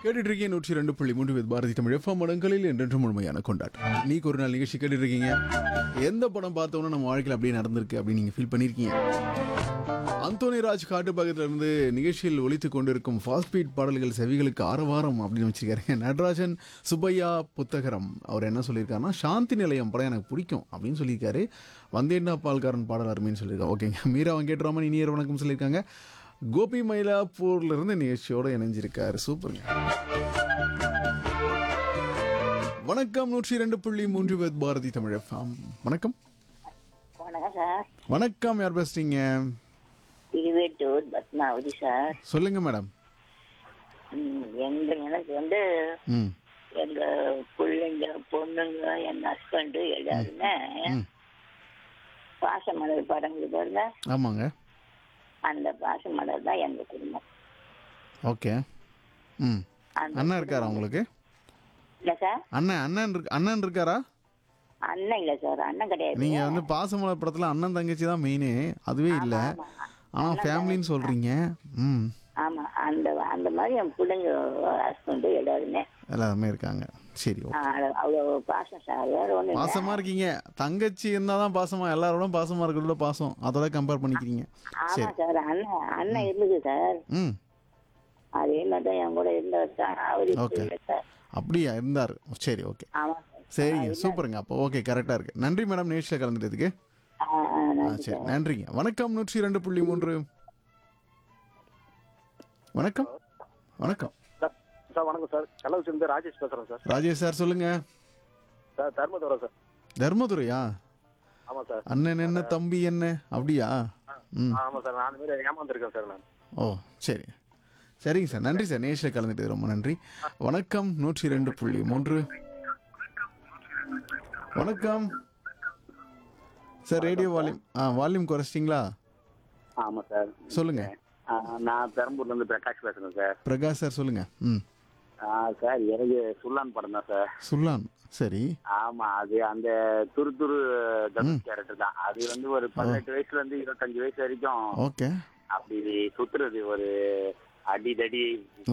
கேட்டுட்டு இருக்கீங்க நூற்றி ரெண்டு புள்ளி மூன்று வித் பாரதி தமிழ் எஃப்எம் மடங்களில் என்றென்றும் முழுமையான கொண்டாட்டம் நீக்கு ஒரு நாள் நிகழ்ச்சி கேட்டுட்டு இருக்கீங்க எந்த படம் பார்த்தோன்னா நம்ம வாழ்க்கையில் அப்படியே நடந்திருக்கு அப்படின்னு நீங்கள் ஃபீல் பண்ணியிருக்கீங்க அந்தோனி ராஜ் காட்டு பக்கத்துல இருந்து நிகழ்ச்சியில் ஒலித்து கொண்டிருக்கும் ஃபாஸ்ட் பீட் பாடல்கள் செவிகளுக்கு ஆரவாரம் அப்படின்னு வச்சிருக்காரு நடராஜன் சுப்பையா புத்தகரம் அவர் என்ன சொல்லியிருக்காருன்னா சாந்தி நிலையம் படம் எனக்கு பிடிக்கும் அப்படின்னு சொல்லியிருக்காரு வந்தேண்டா பால்காரன் பாடல் அருமைன்னு சொல்லியிருக்காங்க ஓகேங்க மீரா வெங்கட்ராமன் இனியர் வணக்கம் சொல்லியிருக்காங்க கோபி மயிலாப்பூர்ல இருந்து நிகழ்ச்சியோட இணைஞ்சிருக்காரு சூப்பருங்க வணக்கம் நூற்றி ரெண்டு புள்ளி மூன்று வித் பாரதி தமிழ் FM. வணக்கம் வணக்கம் சார் வணக்கம் யார் பேசுறீங்க திருவேட்டூர் பத்மாவதி சார் சொல்லுங்க மேடம் ம், எங்க எனக்கு வந்து ம் எங்க பிள்ளைங்க பொண்ணுங்க என் ஹஸ்பண்டு எல்லாருமே ம் பாசமலர் படங்கள் பாருங்க ஆமாங்க அந்த பாசமலர் தான் எங்க குடும்பம் ஓகே ம் அந்த அண்ணன் இருக்காரா உங்களுக்கு இல்ல சார் அண்ணன் அண்ணன் இருக்கு அண்ணன் இருக்காரா அண்ணன் இல்ல சார் அண்ணன் கிடையாது நீங்க வந்து பாசமலர் படத்துல அண்ணன் தங்கச்சி தான் மெயினே அதுவே இல்லை ஆமா. ஆனா ஃபேமிலின்னு சொல்றீங்க ம் ஆமா அந்த அந்த மாதிரி என் பிள்ளைங்க ஹஸ்பண்டு எல்லாருமே எல்லாருமே இருக்காங்க சரி ஆ, அவ்வளவு பாசம் சார் வேற ஒண்ணு இல்ல. பாசமா இருக்கீங்க தங்கச்சி இருந்தாதான் பாசமா எல்லாரோட பாசமா இருக்கிறதோட பாசம் அதோட கம்பேர் பண்ணிக்கிறீங்க ஆமா சரி சார் அண்ணன் அண்ணன் இருந்தது சார் ம் அதே மாதிரி தான் என் கூட இருந்தவர் தான் அவரு இப்ப Okay. இல்ல சார் அப்படியா இருந்தார் சரி ஓகே ஆமா சார் சரிங்க சூப்பருங்க அப்போ ஓகே கரெக்டாக இருக்கு நன்றி மேடம் நேஷில் கலந்துட்டதுக்கு ஆ, ஆ, ஆ நன்றி சரி நன்றிங்க வணக்கம் நூற்றி ரெண்டு புள்ளி மூன்று வணக்கம் வணக்கம் சார் சார் வணக்கம் சார் கள்ளக்குறிச்சியிலிருந்து ராஜேஷ் பேசுகிறேன் சார் ராஜேஷ் சார் சொல்லுங்க சார் தர்மதுரம் சார் தர்மதுரையா ஆமாம் சார் அண்ணன் என்ன தம்பி என்ன அப்படியா ம் ஆமாம் சார் நான் அந்த மாதிரி ஏமாந்துருக்கேன் சார் நான் ஓ சரி சரிங்க சார் நன்றி சார் நேஷில் கலந்துட்டு ரொம்ப நன்றி வணக்கம் நூற்றி ரெண்டு புள்ளி மூன்று வணக்கம் சார் ரேடியோ வால்யூம் ஆ வால்யூம் குறைச்சிட்டிங்களா ஆமாம் சார் சொல்லுங்க ஆ, நான் பெரம்பூர்லேருந்து பிரகாஷ் பேசுகிறேன் சார் பிரகாஷ் சார் சொல்லுங்க ம் ஆ, சார் எனக்கு சுல்லான் படம் தான் சார் சுல்லான் சரி ஆமாம் அது அந்த துரு துரு தனுஷ் கேரக்டர் தான் அது வந்து ஒரு பதினெட்டு வயசுல இருந்து இருபத்தஞ்சு வயசு வரைக்கும் ஓகே அப்படி சுத்துறது ஒரு அடி தடி